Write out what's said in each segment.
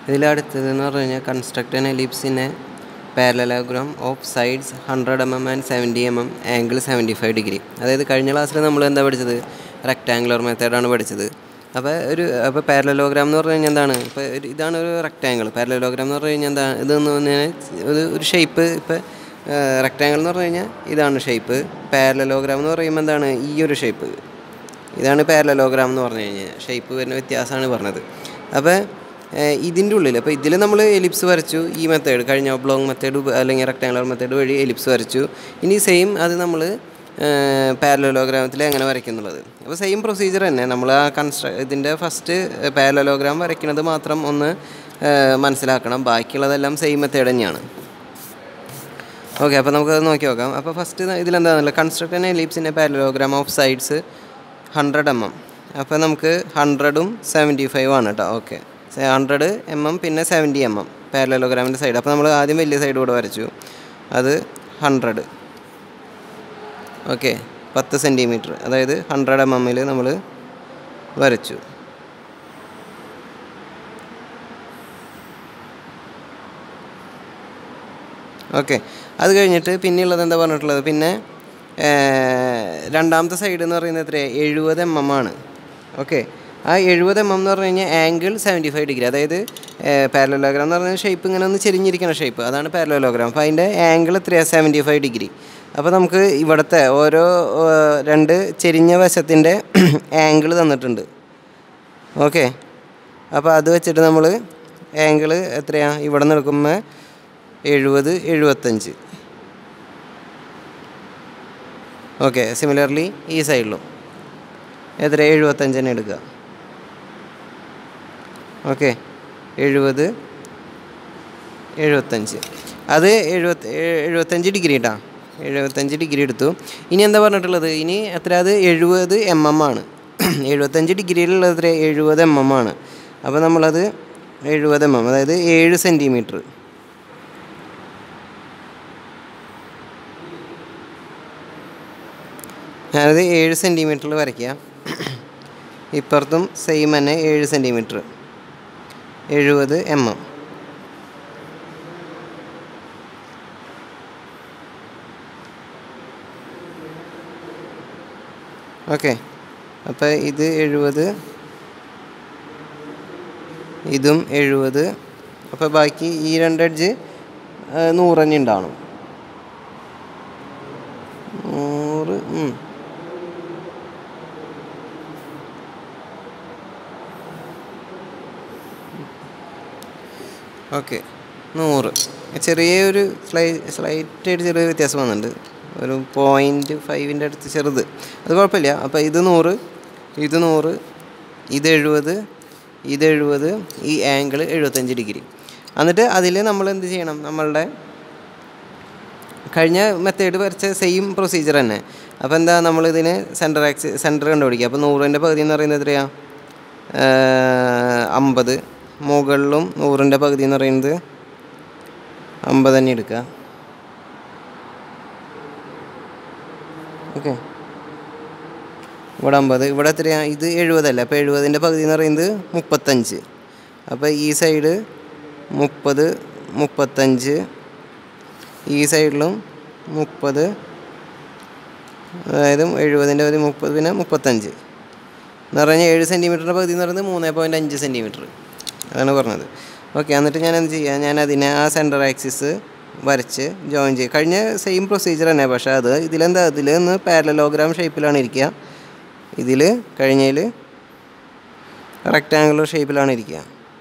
ഇതിൽ അടുത്തതെന്ന് പറഞ്ഞു കഴിഞ്ഞാൽ കൺസ്ട്രക്ട് ആൻ എലിപ്സിനെ parallelogram of sides hundred M M and seventy M M angle seventy five degree അതായത് കഴിഞ്ഞ ക്ലാസ്സിൽ നമ്മൾ എന്താ പഠിച്ചത് റെക്റ്റാങ്കുലർ മെത്തേഡാണ് പഠിച്ചത് അപ്പോൾ ഒരു അപ്പോൾ പാരലലോഗ്രാം എന്ന് പറഞ്ഞു കഴിഞ്ഞാൽ എന്താണ് ഇപ്പോൾ ഒരു ഇതാണ് ഒരു റെക്റ്റാങ്കിൾ പാരലലോഗ്രാം എന്ന് പറഞ്ഞു കഴിഞ്ഞാൽ എന്താ ഇതെന്ന് പറഞ്ഞാൽ ഒരു ഒരു ഷേപ്പ് ഇപ്പോൾ റെക്റ്റാങ്കിൾ എന്ന് പറഞ്ഞു കഴിഞ്ഞാൽ ഇതാണ് ഷേപ്പ് പാരലലോഗ്രാം എന്ന് പറയുമ്പോൾ എന്താണ് ഈ ഒരു ഷേപ്പ് ഇതാണ് പാരലലോഗ്രാം എന്ന് പറഞ്ഞു കഴിഞ്ഞാൽ ഷേപ്പ് വരുന്ന വ്യത്യാസമാണ് പറഞ്ഞത് അപ്പോൾ ഇതിൻ്റെ ഉള്ളിൽ അപ്പോൾ ഇതിൽ നമ്മൾ എലിപ്സ് വരച്ചു ഈ മെത്തേഡ് കഴിഞ്ഞ ഒബ്ലോങ് മെത്തേഡ് അല്ലെങ്കിൽ റെക്ടാങ്കുലർ മെത്തേഡ് വഴി എലിപ്സ് വരച്ചു ഇനി സെയിം അത് നമ്മൾ പാരലലോഗ്രാമത്തിൽ എങ്ങനെ വരയ്ക്കുന്നുള്ളത് അപ്പോൾ സെയിം പ്രൊസീജിയർ തന്നെ നമ്മൾ ആ കൺസ്ട്ര ഇതിൻ്റെ ഫസ്റ്റ് പാരലലോഗ്രാം വരയ്ക്കുന്നത് മാത്രം ഒന്ന് മനസ്സിലാക്കണം ബാക്കിയുള്ളതെല്ലാം സെയിം മെത്തേഡ് തന്നെയാണ് ഓക്കെ അപ്പോൾ നമുക്കത് നോക്കി നോക്കാം അപ്പോൾ ഫസ്റ്റ് ഇതിലെന്താണെന്നല്ല കൺസ്ട്രക്ട് ആൻ എലിപ്സിൻ്റെ parallelogram of sides hundred M M അപ്പോൾ നമുക്ക് ഹൺഡ്രഡും സെവൻറ്റി ഫൈവ് ആണ് കേട്ടോ ഓക്കെ ഹൺഡ്രഡ് എം എം പിന്നെ സെവൻറ്റി എം എം പാരലോഗ്രാമിൻ്റെ സൈഡ് അപ്പോൾ നമ്മൾ ആദ്യം വലിയ സൈഡ് കൂടെ വരച്ചു അത് ഹൺഡ്രഡ് ഓക്കെ പത്ത് സെൻറ്റിമീറ്റർ അതായത് ഹൺഡ്രഡ് എം എമ്മിൽ നമ്മൾ വരച്ചു ഓക്കെ അത് കഴിഞ്ഞിട്ട് പിന്നെയുള്ളത് എന്താ പറഞ്ഞിട്ടുള്ളത് പിന്നെ രണ്ടാമത്തെ സൈഡ് എന്ന് പറയുന്നത് എത്രയാണ് എഴുപത് എം എം ആണ് ഓക്കെ ആ എഴുപത് എം എം എന്ന് പറഞ്ഞു കഴിഞ്ഞാൽ ആംഗിൾ സെവൻറ്റി ഫൈവ് ഡിഗ്രി അതായത് പാരലോഗ്രാം എന്ന് പറഞ്ഞാൽ ഷേപ്പ് ഇങ്ങനെ ഒന്ന് ചെരിഞ്ഞിരിക്കുന്ന ഷേപ്പ് അതാണ് പാരലോഗ്രാം അപ്പോൾ അതിൻ്റെ ആംഗിൾ എത്രയാണ് സെവൻറ്റി ഫൈവ് ഡിഗ്രി അപ്പോൾ നമുക്ക് ഇവിടുത്തെ ഓരോ രണ്ട് ചെരിഞ്ഞ വശത്തിൻ്റെ ആംഗിൾ തന്നിട്ടുണ്ട് ഓക്കെ അപ്പോൾ അത് വെച്ചിട്ട് നമ്മൾ ആംഗിൾ എത്രയാണ് ഇവിടെ നിന്ന് എടുക്കുമ്പോൾ എഴുപത് എഴുപത്തഞ്ച് ഓക്കെ സിമിലർലി ഈ സൈഡിലും എത്ര എഴുപത്തഞ്ച് തന്നെ എടുക്കുക ഓക്കെ എഴുപത് എഴുപത്തഞ്ച് അത് എഴുപത്തി എഴുപത്തഞ്ച് ഡിഗ്രി കേട്ടോ എഴുപത്തഞ്ച് ഡിഗ്രി എടുത്തു ഇനി എന്താ പറഞ്ഞിട്ടുള്ളത് ഇനി എത്ര അത് എഴുപത് എം എം ആണ് എഴുപത്തഞ്ച് ഡിഗ്രിയിലുള്ളത് എത്ര എഴുപത് എം എം ആണ് അപ്പോൾ നമ്മളത് എഴുപത് എം എം അതായത് ഏഴ് സെൻറ്റിമീറ്റർ ഞാനത് ഏഴ് സെൻറ്റിമീറ്ററിൽ വരയ്ക്കുക ഇപ്പുറത്തും സെയിം തന്നെ ഏഴ് സെൻറ്റിമീറ്റർ എഴുപത് എം എം ഓക്കെ അപ്പോൾ ഇത് എഴുപത് ഇതും എഴുപത് അപ്പോൾ ബാക്കി ഈ രണ്ട് അഡ്ജ് നൂറഞ്ഞ് ഉണ്ടാവണം നൂറ് ഓക്കെ നൂറ് ചെറിയൊരു സ്ലൈ സ്ലൈറ്റായിട്ട് ചെറിയ വ്യത്യാസം വന്നിട്ടുണ്ട് ഒരു പോയിൻറ്റ് ഫൈവിൻ്റെ അടുത്ത് ചെറുത് അത് കുഴപ്പമില്ല അപ്പോൾ ഇത് നൂറ് ഇത് നൂറ് ഇത് എഴുപത് ഇത് എഴുപത് ഈ ആംഗിൾ എഴുപത്തഞ്ച് ഡിഗ്രി എന്നിട്ട് അതിൽ നമ്മൾ എന്ത് ചെയ്യണം നമ്മളുടെ കഴിഞ്ഞ മെത്തേഡ് വരച്ച സെയിം പ്രൊസീജിയർ തന്നെ അപ്പോൾ എന്താ നമ്മളിതിന് സെൻറ്റർ ആക്സ് സെൻറ്റർ കണ്ടുപിടിക്കുക അപ്പോൾ നൂറിൻ്റെ പകുതി എന്ന് പറയുന്നത് എത്രയാണ് അമ്പത് മുകളിലും നൂറിൻ്റെ പകുതി എന്ന് പറയുന്നത് അമ്പത് തന്നെ എടുക്കുക ഓക്കെ ഇവിടെ അമ്പത് ഇവിടെ എത്രയാണ് ഇത് എഴുപതല്ല അപ്പോൾ എഴുപതിൻ്റെ പകുതി എന്ന് പറയുന്നത് മുപ്പത്തഞ്ച് അപ്പോൾ ഈ സൈഡ് മുപ്പത് മുപ്പത്തഞ്ച് ഈ സൈഡിലും മുപ്പത് അതായത് എഴുപതിൻ്റെ പകുതി മുപ്പത് പിന്നെ മുപ്പത്തഞ്ച് എന്ന് പറഞ്ഞാൽ ഏഴ് സെൻറ്റിമീറ്ററിൻ്റെ പകുതി എന്ന് പറയുന്നത് മൂന്ന് പോയിൻറ്റ് അഞ്ച് സെൻറ്റിമീറ്റർ അതാണ് പറഞ്ഞത് ഓക്കെ എന്നിട്ട് ഞാൻ എന്ത് ചെയ്യുക ഞാൻ അതിനെ ആ സെൻറ്റർ ആക്സിസ് വരച്ച് ജോയിൻ ചെയ്യും കഴിഞ്ഞ സെയിം പ്രൊസീജിയർ തന്നെ പക്ഷേ അത് ഇതിലെന്താ ഇതിൽ നിന്ന് പാരലോഗ്രാം ഷേപ്പിലാണ് ഇരിക്കുക ഇതിൽ കഴിഞ്ഞതിൽ റെക്റ്റാങ്കുലർ ഷേപ്പിലാണ് ഇരിക്കുക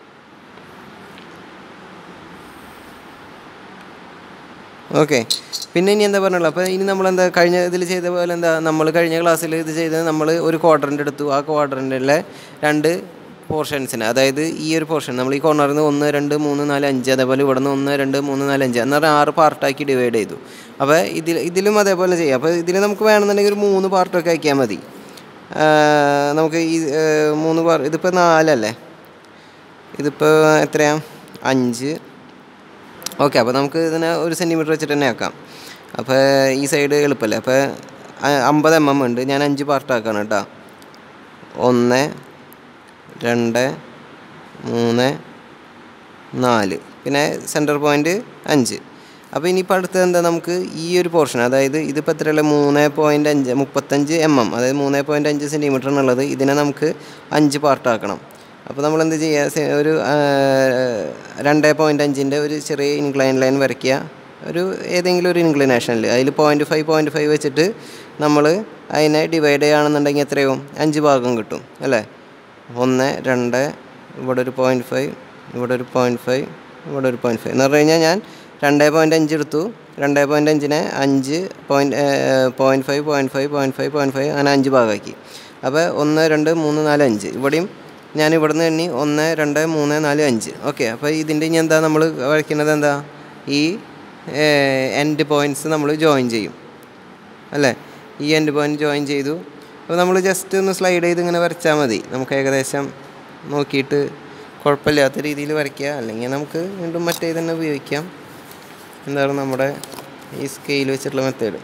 ഓക്കെ പിന്നെ ഇനി എന്താ പറഞ്ഞുള്ളൂ അപ്പോൾ ഇനി നമ്മളെന്താ കഴിഞ്ഞ ഇതിൽ ചെയ്ത പോലെ എന്താ നമ്മൾ കഴിഞ്ഞ ക്ലാസ്സിൽ ഇത് ചെയ്തത് നമ്മൾ ഒരു ക്വാഡ്രൻ്റ് എടുത്തു ആ ക്വാഡ്രൻറ്റിലെ രണ്ട് പോർഷൻസിന് അതായത് ഈ ഒരു പോർഷൻ നമ്മൾ ഈ കോർണറിൽ നിന്ന് ഒന്ന് രണ്ട് മൂന്ന് നാല് അഞ്ച് അതേപോലെ ഇവിടെ നിന്ന് ഒന്ന് രണ്ട് മൂന്ന് നാല് അഞ്ച് എന്ന് പറഞ്ഞാൽ ആറ് പാർട്ടാക്കി ഡിവൈഡ് ചെയ്തു അപ്പോൾ ഇതിൽ ഇതിലും അതേപോലെ ചെയ്യാം അപ്പോൾ ഇതിൽ നമുക്ക് വേണമെന്നുണ്ടെങ്കിൽ ഒരു മൂന്ന് പാർട്ടൊക്കെ ആക്കിയാൽ മതി നമുക്ക് ഈ മൂന്ന് പാർ ഇതിപ്പോൾ നാലല്ലേ ഇതിപ്പോൾ എത്രയാണ് അഞ്ച് ഓക്കെ അപ്പോൾ നമുക്ക് ഇതിനെ ഒരു സെൻറ്റിമീറ്റർ വെച്ചിട്ട് തന്നെ ആക്കാം അപ്പോൾ ഈ സൈഡ് എളുപ്പമല്ലേ അപ്പോൾ അമ്പത് എം എം ഉണ്ട് ഞാൻ അഞ്ച് പാർട്ടാക്കാണ് കേട്ടോ ഒന്ന് രണ്ട് മൂന്ന് നാല് പിന്നെ സെൻറ്റർ പോയിൻറ്റ് അഞ്ച് അപ്പോൾ ഇനിയിപ്പോൾ അടുത്തത് എന്താ നമുക്ക് ഈ ഒരു പോർഷൻ അതായത് ഇതിപ്പോൾ എത്രയുള്ള മൂന്ന് പോയിൻറ്റ് അഞ്ച് മുപ്പത്തഞ്ച് എം എം അതായത് മൂന്ന് പോയിൻറ്റ് അഞ്ച് സെൻറ്റിമീറ്റർ എന്നുള്ളത് ഇതിനെ നമുക്ക് അഞ്ച് പാർട്ടാക്കണം അപ്പോൾ നമ്മൾ എന്ത് ചെയ്യുക സെ- ഒരു രണ്ട് പോയിൻറ്റ് അഞ്ചിൻ്റെ ഒരു ചെറിയ ഇൻക്ലൈൻ ലൈൻ വരയ്ക്കുക ഒരു ഏതെങ്കിലും ഒരു ഇൻക്ലിനേഷനിൽ അതിൽ പോയിൻറ്റ് ഫൈവ് പോയിൻറ്റ് ഫൈവ് വെച്ചിട്ട് നമ്മൾ അതിനെ ഡിവൈഡ് ചെയ്യുകയാണെന്നുണ്ടെങ്കിൽ എത്രയാവും അഞ്ച് ഭാഗം കിട്ടും അല്ലേ ഒന്ന് രണ്ട് ഇവിടെ ഒരു പോയിൻറ്റ് ഫൈവ് ഇവിടെ ഒരു പോയിൻറ്റ് ഫൈവ് ഇവിടെ ഒരു പോയിൻറ്റ് ഫൈവ് എന്ന് പറഞ്ഞു കഴിഞ്ഞാൽ ഞാൻ രണ്ട് പോയിൻറ്റ് അഞ്ച് എടുത്തു രണ്ട് പോയിൻറ്റ് അഞ്ചിനെ അഞ്ച് point point five point five point five point five അങ്ങനെ അഞ്ച് ഭാഗമാക്കി അപ്പോൾ ഒന്ന് രണ്ട് മൂന്ന് നാല് അഞ്ച് ഇവിടെയും ഞാൻ ഇവിടുന്ന് എണ്ണി ഒന്ന് രണ്ട് മൂന്ന് നാല് അഞ്ച് ഓക്കെ അപ്പോൾ ഇതിൻ്റെ ഇനി എന്താ നമ്മൾ വരയ്ക്കുന്നത് എന്താ ഈ എൻഡ് പോയിൻറ്റ്സ് നമ്മൾ ജോയിൻ ചെയ്യും അല്ലേ ഈ എൻഡ് പോയിൻറ്റ് ജോയിൻ ചെയ്തു അപ്പോൾ നമ്മൾ ജസ്റ്റ് ഒന്ന് സ്ലൈഡ് ചെയ്ത് ഇങ്ങനെ വരച്ചാൽ മതി നമുക്ക് ഏകദേശം നോക്കിയിട്ട് കുഴപ്പമില്ലാത്ത രീതിയിൽ വരയ്ക്കുക അല്ലെങ്കിൽ നമുക്ക് വീണ്ടും മറ്റേ തന്നെ ഉപയോഗിക്കാം എന്താണ് നമ്മുടെ ഈ സ്കെയിൽ വെച്ചിട്ടുള്ള മെത്തേഡ്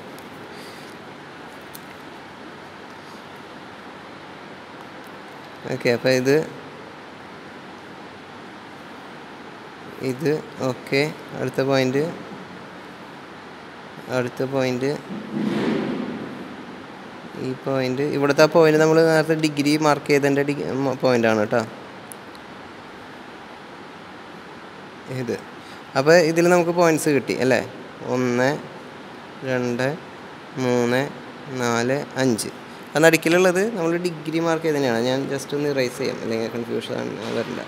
ഓക്കെ അപ്പോൾ ഇത് ഇത് ഓക്കെ അടുത്ത പോയിൻ്റ് അടുത്ത പോയിൻ്റ് ഈ പോയിൻ്റ് ഇവിടുത്തെ ആ പോയിൻ്റ് നമ്മൾ നേരത്തെ ഡിഗ്രി മാർക്ക് ചെയ്തതിൻ്റെ ഡി പോയിൻ്റാണ് കേട്ടോ ഇത് അപ്പോൾ ഇതിൽ നമുക്ക് പോയിൻറ്റ്സ് കിട്ടി അല്ലേ ഒന്ന് രണ്ട് മൂന്ന് നാല് അഞ്ച് ആ നടുക്കിലുള്ളത് നമ്മൾ ഡിഗ്രി മാർക്ക് ചെയ്ത് തന്നെയാണ് ഞാൻ ജസ്റ്റ് ഒന്ന് ഇറേസ് ചെയ്യാം അല്ലെങ്കിൽ കൺഫ്യൂഷൻ വരില്ല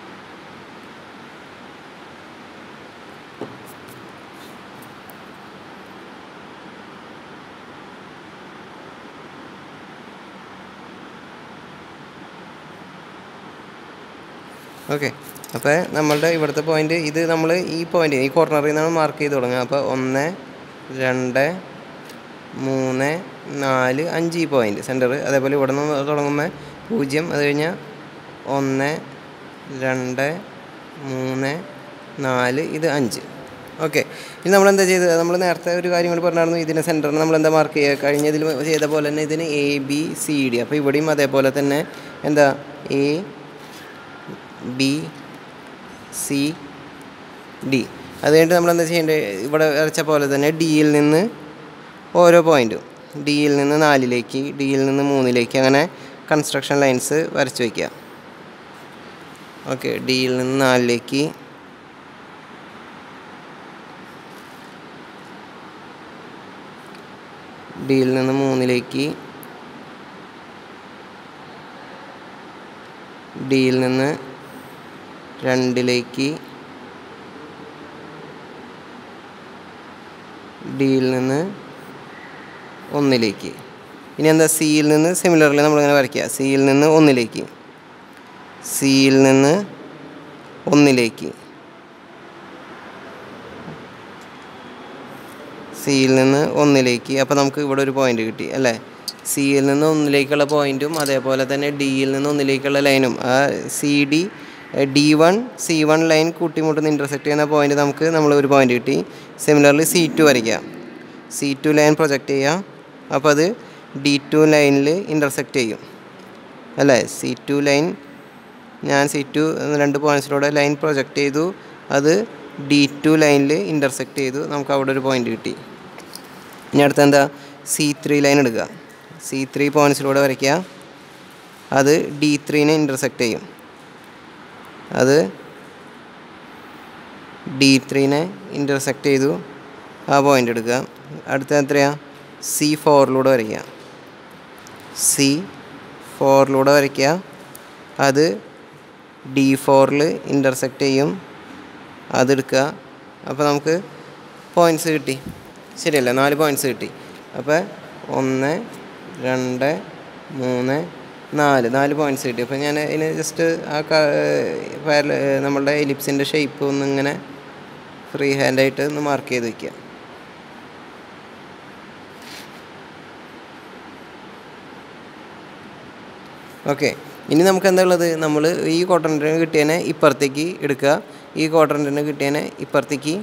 ഓക്കെ അപ്പോൾ നമ്മളുടെ ഇവിടുത്തെ പോയിന്റ് ഇത് നമ്മൾ ഈ പോയിന്റ് ഈ കോർണറിൽ നിന്നാണ് മാർക്ക് ചെയ്ത് തുടങ്ങുക അപ്പോൾ ഒന്ന് രണ്ട് മൂന്ന് നാല് അഞ്ച് ഈ പോയിന്റ് സെൻറ്റർ അതേപോലെ ഇവിടെ നിന്ന് തുടങ്ങുമ്പോൾ പൂജ്യം അത് കഴിഞ്ഞാൽ ഒന്ന് രണ്ട് മൂന്ന് നാല് ഇത് അഞ്ച് ഓക്കെ ഇനി നമ്മൾ എന്താ ചെയ്തത് നമ്മൾ നേരത്തെ ഒരു കാര്യം കൂടി പറഞ്ഞായിരുന്നു ഇതിന് സെൻറ്ററിന് നമ്മൾ എന്താ മാർക്ക് ചെയ്യുക കഴിഞ്ഞതിൽ ചെയ്ത പോലെ തന്നെ ഇതിന് എ ബി സി ഡി അപ്പോൾ ഇവിടെയും അതേപോലെ തന്നെ എന്താ എ ബി സി ഡി അത് കഴിഞ്ഞിട്ട് നമ്മൾ എന്താ ചെയ്യേണ്ടത് ഇവിടെ വരച്ച പോലെ തന്നെ ഡിയിൽ നിന്ന് ഓരോ പോയിൻറ്റും ഡിയിൽ നിന്ന് നാലിലേക്ക് ഡിയിൽ നിന്ന് മൂന്നിലേക്ക് അങ്ങനെ കൺസ്ട്രക്ഷൻ ലൈൻസ് വരച്ച് വയ്ക്കുക ഓക്കെ ഡിയിൽ നിന്ന് നാലിലേക്ക് ഡിയിൽ നിന്ന് മൂന്നിലേക്ക് ഡിയിൽ നിന്ന് രണ്ടിലേക്ക് ഡിയിൽ നിന്ന് ഒന്നിലേക്ക് ഇനി എന്താ സിയിൽ നിന്ന് സിമിലർലി നമ്മളിങ്ങനെ വരയ്ക്കുക സിയിൽ നിന്ന് ഒന്നിലേക്ക് സിയിൽ നിന്ന് ഒന്നിലേക്ക് സിയിൽ നിന്ന് ഒന്നിലേക്ക് അപ്പോൾ നമുക്ക് ഇവിടെ ഒരു പോയിന്റ് കിട്ടി അല്ലേ സിയിൽ നിന്ന് ഒന്നിലേക്കുള്ള പോയിന്റും അതേപോലെ തന്നെ ഡിയിൽ നിന്ന് ഒന്നിലേക്കുള്ള ലൈനും ആ C D D one C one line കൂട്ടിമുട്ടുന്ന ഇൻ്റർസെക്റ്റ് ചെയ്യുന്ന പോയിന്റ് നമുക്ക് നമ്മൾ ഒരു പോയിന്റ് കിട്ടി സിമിലർലി സി ടു വരയ്ക്കാം സി ടു ലൈൻ പ്രൊജക്റ്റ് ചെയ്യാം അപ്പോൾ അത് ഡി ടു ലൈനിൽ ഇൻ്റർസെക്റ്റ് ചെയ്യും അല്ലേ സി ടു ലൈൻ ഞാൻ സി ടു രണ്ട് പോയിൻറ്റ്സിലൂടെ ലൈൻ പ്രൊജക്റ്റ് ചെയ്തു അത് ഡി ടു ലൈനിൽ ഇൻ്റർസെക്റ്റ് ചെയ്തു നമുക്ക് അവിടെ ഒരു പോയിന്റ് കിട്ടി ഇനി അടുത്ത എന്താ സി ത്രീ ലൈൻ എടുക്കുക സി ത്രീ പോയിൻറ്റ്സിലൂടെ വരയ്ക്കുക അത് ഡി ത്രീനെ ഇൻ്റർസെക്റ്റ് ചെയ്യും അത് ഡി ത്രീനെ ഇൻ്റർസെക്റ്റ് ചെയ്തു ആ പോയിന്റ് എടുക്കുക അടുത്ത എത്രയാ സി ഫോറിലൂടെ വരയ്ക്കുക സി ഫോറിലൂടെ വരയ്ക്കുക അത് ഡി ഫോറിൽ ഇൻ്റർസെക്റ്റ് ചെയ്യും അതെടുക്കുക അപ്പോൾ നമുക്ക് പോയിൻറ്റ്സ് കിട്ടി ശരിയല്ല നാല് പോയിൻറ്റ്സ് കിട്ടി അപ്പോൾ ഒന്ന് രണ്ട് മൂന്ന് നാല് നാല് പോയിൻറ്റ്സ് കിട്ടി അപ്പോൾ ഞാൻ ഇതിന് ജസ്റ്റ് ആ പാരല നമ്മളുടെ എലിപ്സിൻ്റെ ഷേപ്പ് ഒന്ന് ഇങ്ങനെ ഫ്രീ ഹാൻഡായിട്ട് ഒന്ന് മാർക്ക് ചെയ്ത് വയ്ക്കുക ഓക്കെ ഇനി നമുക്ക് എന്താ ഉള്ളത് നമ്മൾ ഈ ക്വാഡ്രൻറ്റിന് കിട്ടിയതിനെ ഇപ്പുറത്തേക്ക് എടുക്കുക ഈ ക്വാഡ്രൻറ്റിന് കിട്ടിയതിനെ ഇപ്പുറത്തേക്ക്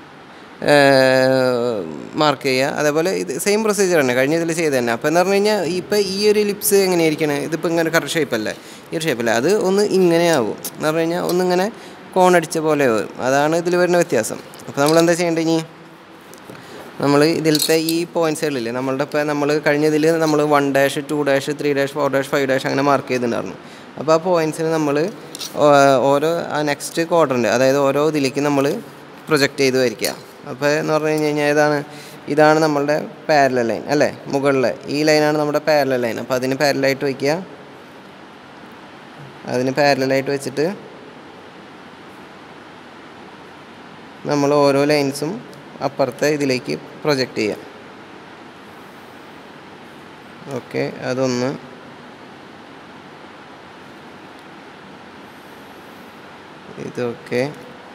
മാർക്ക് ചെയ്യുക അതേപോലെ ഇത് സെയിം പ്രൊസീജിയർ തന്നെ കഴിഞ്ഞ ഇതിൽ ചെയ്ത് തന്നെ അപ്പോൾ എന്ന് പറഞ്ഞു കഴിഞ്ഞാൽ ഇപ്പോൾ ഈ ഒരു ലിപ്സ് എങ്ങനെയായിരിക്കണം ഇതിപ്പോൾ ഇങ്ങനെ കറക്റ്റ് ഷേപ്പല്ലേ ഈ ഒരു ഷേപ്പല്ലേ അത് ഒന്ന് ഇങ്ങനെ ആവും എന്ന് പറഞ്ഞു കഴിഞ്ഞാൽ ഒന്നിങ്ങനെ കോൺ അടിച്ച പോലെ വരും അതാണ് ഇതിൽ വരുന്ന വ്യത്യാസം അപ്പോൾ നമ്മൾ എന്താ ചെയ്യേണ്ടത് ഇനി നമ്മൾ ഇതിലത്തെ ഈ പോയിൻറ്റ്സുകളില്ലേ നമ്മളുടെ ഇപ്പോൾ നമ്മൾ കഴിഞ്ഞതിൽ നമ്മൾ one dash two dash three dash four dash five dash അങ്ങനെ മാർക്ക് ചെയ്തിട്ടുണ്ടായിരുന്നു അപ്പോൾ ആ പോയിൻറ്റ്സിന് നമ്മൾ ഓരോ ആ നെക്സ്റ്റ് ക്വാർട്ടറിൻ്റെ അതായത് ഓരോ ഇതിലേക്ക് നമ്മൾ പ്രൊജക്റ്റ് ചെയ്ത് വരിക്കുക അപ്പോൾ എന്ന് പറഞ്ഞു കഴിഞ്ഞ് കഴിഞ്ഞാൽ ഇതാണ് ഇതാണ് നമ്മളുടെ പാരല ലൈൻ അല്ലേ മുകളിലെ ഈ ലൈനാണ് നമ്മുടെ പാരല ലൈൻ അപ്പോൾ അതിന് പാരലായിട്ട് വയ്ക്കുക അതിന് പാരലായിട്ട് വെച്ചിട്ട് നമ്മൾ ഓരോ ലൈൻസും അപ്പുറത്തെ ഇതിലേക്ക് പ്രൊജക്റ്റ് ചെയ്യാം ഓക്കെ അതൊന്ന് ഇതൊക്കെ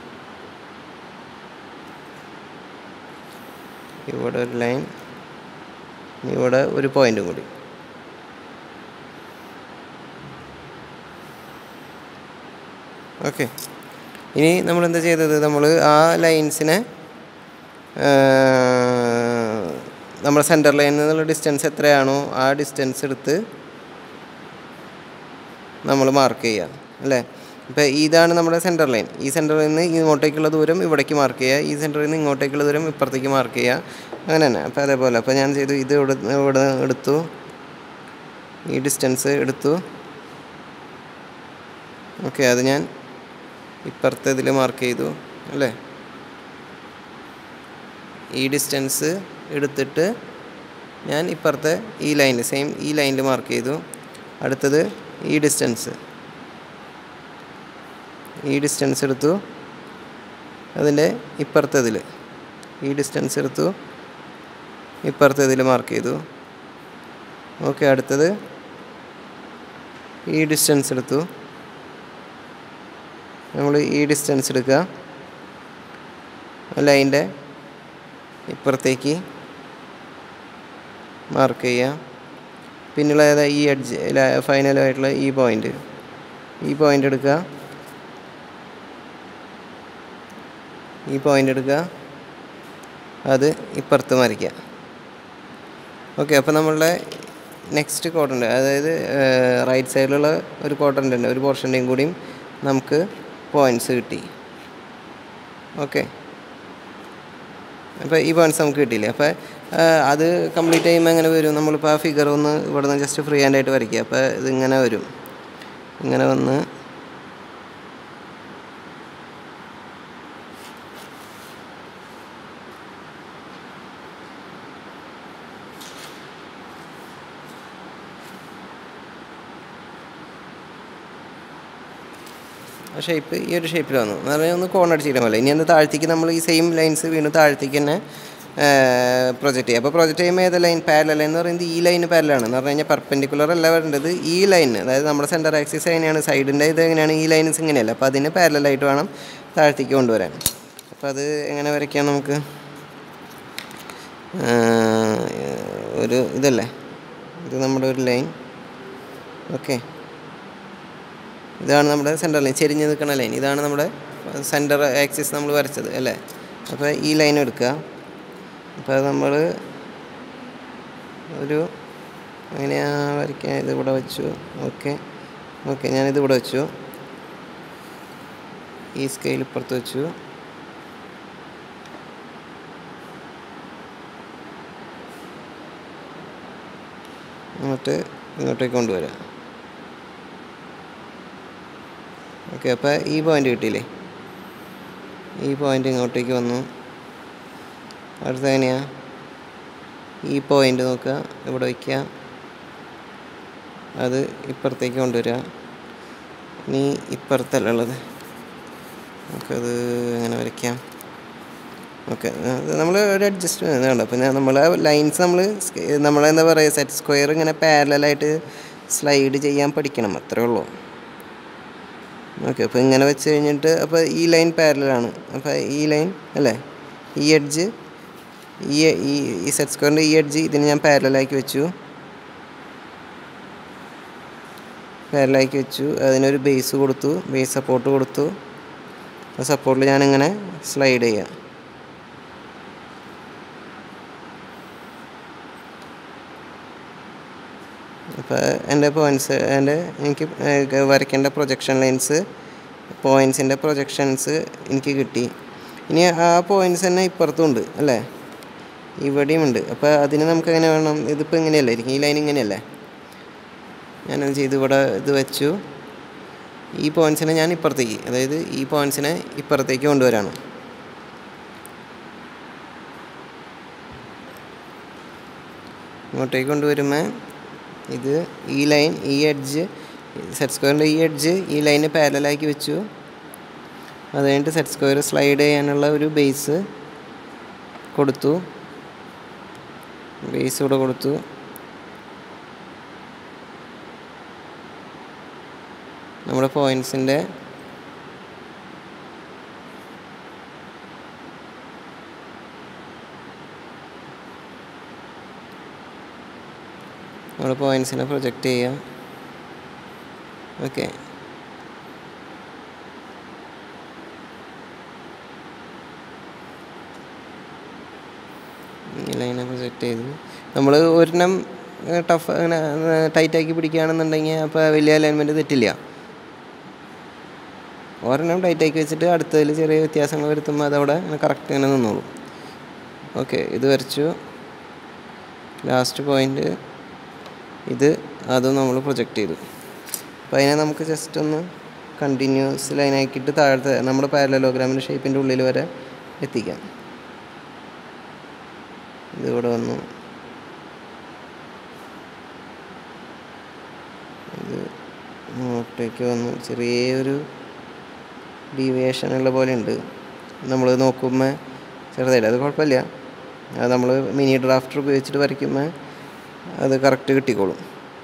ഇവിടെ ഒരു ലൈൻ ഇവിടെ ഒരു പോയിന്റും കൂടി ഓക്കെ ഇനി നമ്മൾ എന്താ ചെയ്തത് നമ്മൾ ആ ലൈൻസിനെ നമ്മുടെ സെൻറ്റർ ലൈനിൽ നിന്നുള്ള ഡിസ്റ്റൻസ് എത്രയാണോ ആ ഡിസ്റ്റൻസ് എടുത്ത് നമ്മൾ മാർക്ക് ചെയ്യുക അല്ലേ ഇപ്പോൾ ഇതാണ് നമ്മുടെ സെൻറ്റർ ലൈൻ ഈ സെൻറ്ററിൽ നിന്ന് ഇങ്ങോട്ടേക്കുള്ള ദൂരം ഇവിടേക്ക് മാർക്ക് ചെയ്യുക ഈ സെൻറ്ററിൽ നിന്ന് ഇങ്ങോട്ടേക്കുള്ള ദൂരം ഇപ്പുറത്തേക്ക് മാർക്ക് ചെയ്യുക അങ്ങനെ തന്നെ അപ്പോൾ അതേപോലെ അപ്പോൾ ഞാൻ ചെയ്തു ഇത് ഇവിടെ ഇവിടെ എടുത്തു ഈ ഡിസ്റ്റൻസ് എടുത്തു ഓക്കെ അത് ഞാൻ ഇപ്പുറത്തെ ഇതിൽ മാർക്ക് ചെയ്തു അല്ലേ ഈ ഡിസ്റ്റൻസ് എടുത്തിട്ട് ഞാൻ ഇപ്പുറത്തെ ഈ ലൈനിൽ സെയിം ഈ ലൈനിൽ മാർക്ക് ചെയ്തു അടുത്തത് ഈ ഡിസ്റ്റൻസ് ഈ ഡിസ്റ്റൻസ് എടുത്തു അതിൻ്റെ ഇപ്പുറത്തെ ഇതിൽ ഈ ഡിസ്റ്റൻസ് എടുത്തു ഇപ്പുറത്തെ ഇതിൽ മാർക്ക് ചെയ്തു ഓക്കെ അടുത്തത് ഈ ഡിസ്റ്റൻസ് എടുത്തു നമ്മൾ ഈ ഡിസ്റ്റൻസ് എടുക്കുക ലൈൻ്റെ ഇപ്പുറത്തേക്ക് മാർക്ക് ചെയ്യുക പിന്നുള്ള ഏതാ ഈ എഡ്ജ് ഫൈനലായിട്ടുള്ള ഈ പോയിൻ്റ് ഈ പോയിൻ്റ് എടുക്കുക ഈ പോയിൻ്റ് എടുക്കുക അത് ഇപ്പുറത്ത് മറിക്കുക ഓക്കെ അപ്പോൾ നമ്മളുടെ നെക്സ്റ്റ് ക്വാർട്ടറിൻ്റെ അതായത് റൈറ്റ് സൈഡിലുള്ള ഒരു ക്വാർട്ടറിൻ്റെ ഒരു പോർഷൻ്റെയും കൂടിയും നമുക്ക് പോയിൻറ്റ്സ് കിട്ടി ഓക്കെ അപ്പോൾ ഈ പോയിൻറ്റ്സ് നമുക്ക് കിട്ടിയില്ലേ അപ്പോൾ അത് കംപ്ലീറ്റ് ചെയ്യുമ്പോൾ എങ്ങനെ വരും നമ്മളിപ്പോൾ ആ ഫിഗർ ഒന്ന് ഇവിടെ നിന്ന് ജസ്റ്റ് ഫ്രീ ഹാൻഡായിട്ട് വരയ്ക്കുക അപ്പോൾ ഇതിങ്ങനെ വരും ഇങ്ങനെ വന്ന് ആ ഷേപ്പ് ഈ ഒരു ഷേപ്പിൽ വന്നു എന്ന് പറഞ്ഞാൽ ഒന്ന് കോൺ അടിച്ചിട്ട് പോലെ ഇനി അത് താഴത്തേക്ക് നമ്മൾ ഈ സെയിം ലൈൻസ് വീണ്ടും താഴത്തേക്ക് തന്നെ പ്രൊജക്റ്റ് ചെയ്യുക അപ്പോൾ പ്രൊജക്റ്റ് ചെയ്യുമ്പോൾ ഏത് ലൈൻ പാരലൽ എന്ന് പറയുന്നത് ഈ ലൈന് പാരലാണ് എന്ന് പറഞ്ഞു കഴിഞ്ഞാൽ പെർപെൻഡിക്കുലർ അല്ല വരേണ്ടത് ഈ ലൈന് അതായത് നമ്മുടെ സെൻറ്റർ ആക്സിസ് എങ്ങനെയാണ് സൈഡിൻ്റെ ഇത് എങ്ങനെയാണ് ഈ ലൈൻസ് ഇങ്ങനെയല്ല അപ്പോൾ അതിന് പാരലായിട്ട് വേണം താഴത്തേക്ക് കൊണ്ടുവരാൻ അപ്പോൾ അത് എങ്ങനെ വരയ്ക്കാം നമുക്ക് ഒരു ഇതല്ലേ ഇത് നമ്മുടെ ഒരു ലൈൻ ഓക്കെ ഇതാണ് നമ്മുടെ സെൻറ്റർ ലൈൻ ചെരിഞ്ഞ് നിൽക്കുന്ന ലൈൻ ഇതാണ് നമ്മുടെ സെൻറ്റർ ആക്സിസ് നമ്മൾ വരച്ചത് അല്ലേ അപ്പോൾ ഈ ലൈൻ എടുക്കുക അപ്പോൾ നമ്മൾ ഒരു എങ്ങനെയാ വരയ്ക്കാൻ ഇത് ഇവിടെ വെച്ചു ഓക്കെ ഓക്കെ ഞാനിത് ഇവിടെ വെച്ചു ഈ സ്കെയിൽ ഇപ്പുറത്ത് വെച്ചു എന്നിട്ട് ഇങ്ങോട്ടേക്ക് കൊണ്ടുവരാം ഓക്കെ അപ്പോൾ ഈ പോയിൻ്റ് കിട്ടിയില്ലേ ഈ പോയിൻ്റ് ഇങ്ങോട്ടേക്ക് വന്നു അടുത്ത എങ്ങനെയാ ഈ പോയിൻ്റ് നോക്കുക ഇവിടെ വയ്ക്കുക അത് ഇപ്പുറത്തേക്ക് കൊണ്ടുവരിക ഇനി ഇപ്പുറത്തല്ല ഉള്ളത് നമുക്കത് എങ്ങനെ വരയ്ക്കാം ഓക്കെ നമ്മൾ ഒരു അഡ്ജസ്റ്റ്മെൻറ്റ് വേണ്ട പിന്നെ നമ്മൾ ലൈൻസ് നമ്മൾ നമ്മളെന്താ പറയുക സെറ്റ് സ്ക്വയർ ഇങ്ങനെ പാരലായിട്ട് സ്ലൈഡ് ചെയ്യാൻ പഠിക്കണം അത്രേ ഉള്ളൂ ഓക്കെ അപ്പോൾ ഇങ്ങനെ വെച്ച് കഴിഞ്ഞിട്ട് അപ്പോൾ ഈ ലൈൻ പാരലാണ് അപ്പോൾ ഈ ലൈൻ അല്ലേ ഈ എഡ്ജ് ഈ ഈ ഈ സെറ്റ് സ്ക്വയറിൻ്റെ ഈ എഡ്ജ് ഇതിന് ഞാൻ പാരലാക്കി വെച്ചു പാരലാക്കി വെച്ചു അതിനൊരു ബേസ് കൊടുത്തു ബേസ് സപ്പോർട്ട് കൊടുത്തു ആ സപ്പോർട്ടിൽ ഞാനിങ്ങനെ സ്ലൈഡ് ചെയ്യാം അപ്പോൾ എൻ്റെ പോയിൻറ്റ്സ് എൻ്റെ എനിക്ക് വരയ്ക്കേണ്ട പ്രൊജക്ഷൻ ലൈൻസ് പോയിൻസിൻ്റെ പ്രൊജക്ഷൻസ് എനിക്ക് കിട്ടി ഇനി ആ പോയിൻറ്റ്സ് തന്നെ ഇപ്പുറത്തും ഉണ്ട് അല്ലേ ഇവിടെയും ഉണ്ട് അപ്പോൾ അതിന് നമുക്ക് എങ്ങനെ വേണം ഇതിപ്പോൾ ഇങ്ങനെയല്ലേ ഇരിക്കും ഈ ലൈൻ ഇങ്ങനെയല്ലേ ഞാനത് ചെയ്ത് ഇവിടെ ഇത് വെച്ചു ഈ പോയിൻറ്റ്സിനെ ഞാൻ ഇപ്പുറത്തേക്ക് അതായത് ഈ പോയിൻറ്റ്സിനെ ഇപ്പുറത്തേക്ക് കൊണ്ടുവരാണ് ഇങ്ങോട്ടേക്ക് കൊണ്ടുവരുമ്പോൾ ഇത് ഈ ലൈൻ ഈ എഡ്ജ് സെറ്റ് സ്ക്വയറിൻ്റെ ഈ എഡ്ജ് ഈ ലൈന് പാരലാക്കി വെച്ചു അത് കഴിഞ്ഞിട്ട് സെറ്റ് സ്ക്വയർ സ്ലൈഡ് ചെയ്യാനുള്ള ഒരു ബേസ് കൊടുത്തു ബേസ് കൂടെ കൊടുത്തു നമ്മുടെ പോയിൻറ്റ്സിൻ്റെ നമ്മുടെ പോയിൻറ്റ്സിനെ പ്രൊജക്റ്റ് ചെയ്യാം ഓക്കെ ഈ ലൈനെ പ്രൊജക്റ്റ് ചെയ്തു നമ്മൾ ഒരെണ്ണം ടഫ് അങ്ങനെ ടൈറ്റാക്കി പിടിക്കുകയാണെന്നുണ്ടെങ്കിൽ അപ്പോൾ വലിയ അലൈൻമെൻറ്റ് തെറ്റില്ല ഒരെണ്ണം ടൈറ്റാക്കി വെച്ചിട്ട് അടുത്തതിൽ ചെറിയ വ്യത്യാസങ്ങൾ വരുത്തുമ്പോൾ അതവിടെ കറക്റ്റ് അങ്ങനെ നിന്നോളൂ ഓക്കെ ഇത് വരച്ചു ലാസ്റ്റ് പോയിൻ്റ് ഇത് അതും നമ്മൾ പ്രൊജക്റ്റ് ചെയ്തു അപ്പോൾ അതിനെ നമുക്ക് ജസ്റ്റ് ഒന്ന് കണ്ടിന്യൂസ് ലൈനാക്കിയിട്ട് താഴത്തെ നമ്മുടെ പാരലോഗ്രാമിൻ്റെ ഷേപ്പിൻ്റെ ഉള്ളിൽ വരെ എത്തിക്കാം ഇതിവിടെ വന്നു ഇത് ഇങ്ങോട്ടേക്ക് വന്നു ചെറിയൊരു ഡീവിയേഷൻ ഉള്ള പോലെ ഉണ്ട് നമ്മൾ നോക്കുമ്പോൾ ചെറുതായിട്ട് അത് കുഴപ്പമില്ല അത് നമ്മൾ മിനി ഡ്രാഫ്റ്റർ ഉപയോഗിച്ചിട്ട് വരയ്ക്കുമ്പോൾ അത് കറക്റ്റ് കിട്ടിക്കോളും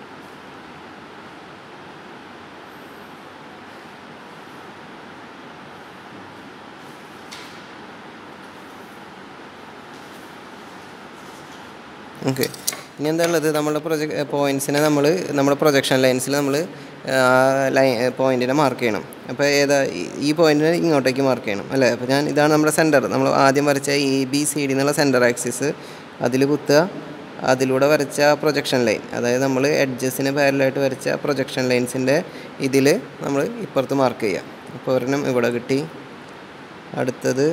ഓക്കെ ഇനി എന്താ ഉള്ളത് നമ്മുടെ പ്രൊജക്ട് പോയിൻറ്റ്സിനെ നമ്മൾ നമ്മുടെ പ്രൊജക്ഷൻ ലൈൻസിൽ നമ്മൾ ലൈൻ പോയിൻറ്റിനെ മാർക്ക് ചെയ്യണം അപ്പോൾ ഏതാ ഈ- ഈ പോയിൻറ്റിനെ ഇങ്ങോട്ടേക്ക് മാർക്ക് ചെയ്യണം അല്ലേ അപ്പോൾ ഞാൻ ഇതാണ് നമ്മുടെ സെൻറ്റർ നമ്മൾ ആദ്യം വരച്ച എ ബി സി ഡി എന്നുള്ള സെൻറ്റർ ആക്സിസ് അതിൽ കുത്തുക അതിലൂടെ വരച്ച പ്രൊജക്ഷൻ ലൈൻ അതായത് നമ്മൾ എഡ്ജസിന് പാരലായിട്ട് വരച്ച പ്രൊജക്ഷൻ ലൈൻസിൻ്റെ ഇതിൽ നമ്മൾ ഇപ്പുറത്ത് മാർക്ക് ചെയ്യാം അപ്പോൾ ഒരെണ്ണം ഇവിടെ കിട്ടി അടുത്തത്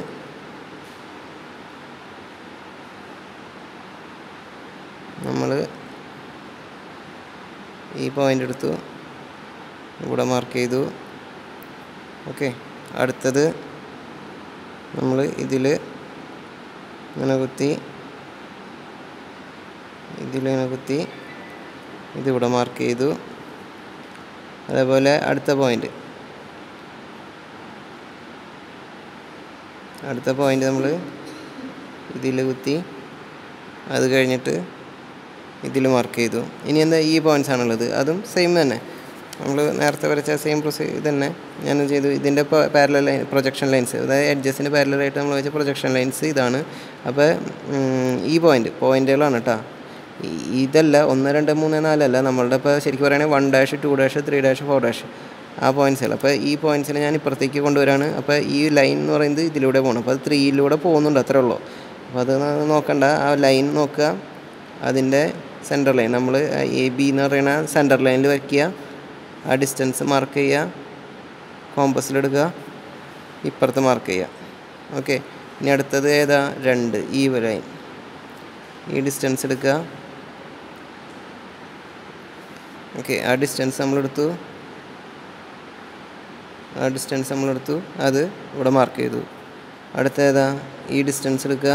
നമ്മൾ ഈ പോയിൻ്റ് എടുത്തു ഇവിടെ മാർക്ക് ചെയ്തു ഓക്കെ അടുത്തത് നമ്മൾ ഇതിൽ ഇങ്ങനെ കുത്തി ഇതിലിങ്ങനെ കുത്തി ഇതിവിടെ മാർക്ക് ചെയ്തു അതേപോലെ അടുത്ത പോയിൻ്റ് അടുത്ത പോയിൻ്റ് നമ്മൾ ഇതിൽ കുത്തി അത് കഴിഞ്ഞിട്ട് ഇതിൽ മാർക്ക് ചെയ്തു ഇനി എന്താ ഈ പോയിൻറ്റ്സ് ആണുള്ളത് അതും സെയിം തന്നെ നമ്മൾ നേരത്തെ വരച്ച സെയിം പ്രൊസീ തന്നെ ഞാൻ ചെയ്തു ഇതിൻ്റെ പാരലൽ ലൈൻ പ്രൊജക്ഷൻ ലൈൻസ് അതായത് എഡ്ജസിന് പാരലായിട്ട് നമ്മൾ വെച്ച പ്രൊജക്ഷൻ ലൈൻസ് ഇതാണ് അപ്പോൾ ഉം, ഈ പോയിൻ്റ് പോയിൻ്റുകളാണ് കേട്ടോ ഇതല്ല ഒന്ന് രണ്ട് മൂന്ന് നാലല്ല നമ്മളുടെ ഇപ്പോൾ ശരിക്കും പറയുകയാണെങ്കിൽ one dash two dash three dash four dash ആ പോയിൻറ്റ്സുകൾ അപ്പോൾ ഈ പോയിൻറ്റ്സിനെ ഞാൻ ഇപ്പുറത്തേക്ക് കൊണ്ടുവരാണ് അപ്പോൾ ഈ ലൈൻ എന്ന് പറയുന്നത് ഇതിലൂടെ പോകണം അപ്പോൾ അത് ത്രീയിലൂടെ പോകുന്നുണ്ട് അത്രേ ഉള്ളൂ അപ്പോൾ അത് ന- നോക്കണ്ട ആ ലൈൻ നോക്കുക അതിൻ്റെ സെൻറ്റർ ലൈൻ നമ്മൾ എ ബി എന്ന് പറയുന്ന സെൻറ്റർ ലൈനിൽ വയ്ക്കുക ആ ഡിസ്റ്റൻസ് മാർക്ക് ചെയ്യുക കോമ്പസിലെടുക്കുക ഇപ്പുറത്ത് മാർക്ക് ചെയ്യുക ഓക്കെ ഇനി അടുത്തത് ഏതാ രണ്ട് ഈ ലൈൻ ഈ ഡിസ്റ്റൻസ് എടുക്കുക ഓക്കെ ആ ഡിസ്റ്റൻസ് നമ്മളെടുത്തു ആ ഡിസ്റ്റൻസ് നമ്മളെടുത്തു അത് ഇവിടെ മാർക്ക് ചെയ്തു അടുത്ത ഏതാ ഈ ഡിസ്റ്റൻസ് എടുക്കുക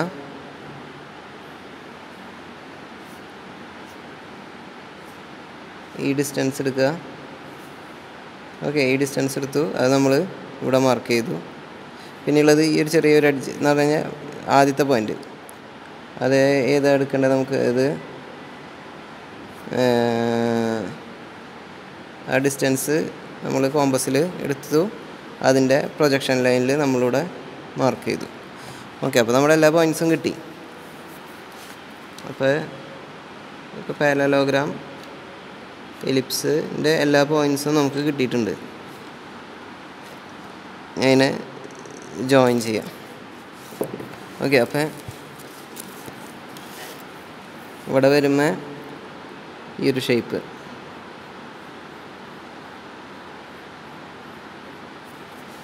ഈ ഡിസ്റ്റൻസ് എടുക്കുക ഓക്കെ ഈ ഡിസ്റ്റൻസ് എടുത്തു അത് നമ്മൾ ഇവിടെ മാർക്ക് ചെയ്തു പിന്നെയുള്ളത് ഈ ഒരു ചെറിയൊരു അഡ്ജ് എന്ന് പറഞ്ഞു കഴിഞ്ഞാൽ ആദ്യത്തെ പോയിന്റ് അത് ഏതാ എടുക്കേണ്ടത് നമുക്ക് ഇത് ഏർ, ആ ഡിസ്റ്റൻസ് നമ്മൾ കോമ്പസിൽ എടുത്തു അതിൻ്റെ പ്രൊജക്ഷൻ ലൈനിൽ നമ്മളിവിടെ മാർക്ക് ചെയ്തു ഓക്കെ അപ്പോൾ നമ്മുടെ എല്ലാ പോയിൻറ്റ്സും കിട്ടി അപ്പോൾ ഇപ്പോൾ പാരലോഗ്രാം എലിപ്സിൻ്റെ എല്ലാ പോയിൻറ്റ്സും നമുക്ക് കിട്ടിയിട്ടുണ്ട് അതിനെ ജോയിൻ ചെയ്യാം ഓക്കെ അപ്പോൾ ഇവിടെ വരുമ്പോൾ ഈ ഒരു ഷേപ്പ്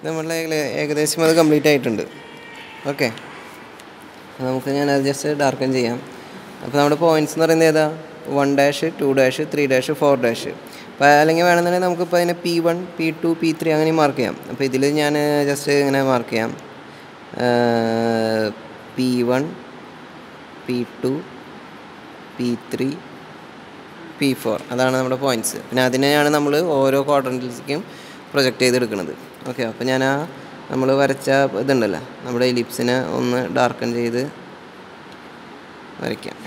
നമ്മളുടെ ഏക- ഏകദേശം അത് കംപ്ലീറ്റ് ആയിട്ടുണ്ട് ഓക്കെ നമുക്ക് ഞാൻ അത് ജസ്റ്റ് ഡാർക്കൻ ചെയ്യാം അപ്പോൾ നമ്മുടെ പോയിൻറ്റ്സ് എന്ന് പറയുന്നത് ഏതാ one dash two dash three dash four dash അപ്പോൾ അല്ലെങ്കിൽ വേണമെന്നുണ്ടെങ്കിൽ നമുക്കിപ്പോൾ അതിനെ P one P two P three അങ്ങനെ മാർക്ക് ചെയ്യാം അപ്പോൾ ഇതിൽ ഞാൻ ജസ്റ്റ് ഇങ്ങനെ മാർക്ക് ചെയ്യാം P one P two P three P four അതാണ് നമ്മുടെ പോയിൻറ്റ്സ് പിന്നെ അതിനെയാണ് നമ്മൾ ഓരോ ക്വാഡ്രൻറ്റിലേക്കും പ്രൊജക്റ്റ് ചെയ്തെടുക്കുന്നത് ഓക്കെ അപ്പോൾ ഞാൻ ആ നമ്മൾ വരച്ച ഇതുണ്ടല്ലോ നമ്മുടെ എലിപ്സിനെ ഒന്ന് ഡാർക്കൻ ചെയ്ത് വരയ്ക്കാം